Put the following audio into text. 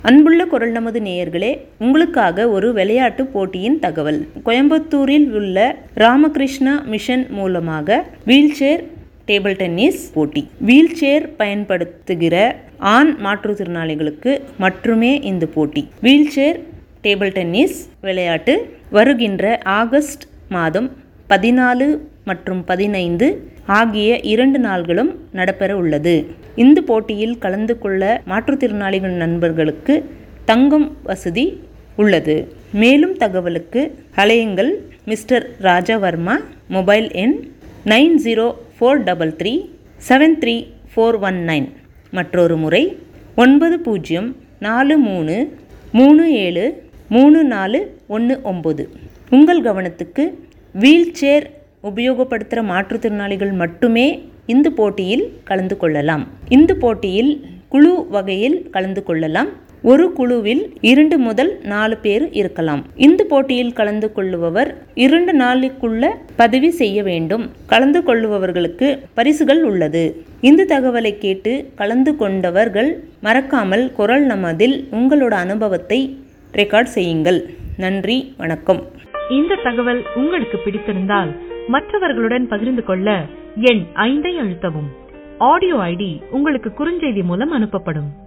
அன்புள்ள குரல் நமது நேயர்களே உங்களுக்காக ஒரு விளையாட்டு போட்டியின் தகவல் கோயம்புத்தூரில் உள்ள ராமகிருஷ்ணா மிஷன் மூலமாக வீல்சேர் டேபிள் டென்னிஸ் போட்டி வீல்சேர் பயன்படுத்துகிற ஆண் மாற்றுத்திறனாளிகளுக்கு மட்டுமே இந்த போட்டி வீல்சேர் டேபிள் டென்னிஸ் விளையாட்டு வருகின்ற ஆகஸ்ட் மாதம் பதினாலு மற்றும் பதினைந்து ஆகிய இரண்டு நாள்களும் நடைபெற உள்ளது இந்த போட்டியில் கலந்து கொள்ள மாற்றுத்திறனாளிகள் நண்பர்களுக்கு தங்கும் வசதி உள்ளது மேலும் தகவலுக்கு அலையுங்கள் மிஸ்டர் ராஜாவர்மா மொபைல் எண் nine zero four double three seven three four one nine மற்றொரு முறை ஒன்பது பூஜ்ஜியம் நாலு மூணு மூணு ஏழு மூணு நாலு ஒன்று ஒம்பது உங்கள் கவனத்துக்கு வீல் சேர் உபயோகப்படுத்துகிற மாற்றுத்திறனாளிகள் மட்டுமே இந்த போட்டியில் கலந்து கொள்ளலாம் இந்த போட்டியில் குழு வகையில் கலந்து கொள்ளலாம் ஒரு குழுவில் இரண்டு முதல் நாலு பேர் இருக்கலாம் இந்த போட்டியில் கலந்து கொள்ளுபவர் இரண்டு நாளுக்குள்ள பதிவு செய்ய வேண்டும் கலந்து கொள்ளுபவர்களுக்கு பரிசுகள் உள்ளது இந்த தகவலை கேட்டு கலந்து கொண்டவர்கள் மறக்காமல் குரல் நமதில் உங்களோட அனுபவத்தை ரெக்கார்ட் செய்யுங்கள் நன்றி வணக்கம் இந்த தகவல் உங்களுக்கு பிடித்திருந்தால் மற்றவர்களுடன் பகிர்ந்து கொள்ள எண் ஐந்தை அழுத்தவும் ஆடியோ ஐடி உங்களுக்கு குறுஞ்செய்தி மூலம் அனுப்பப்படும்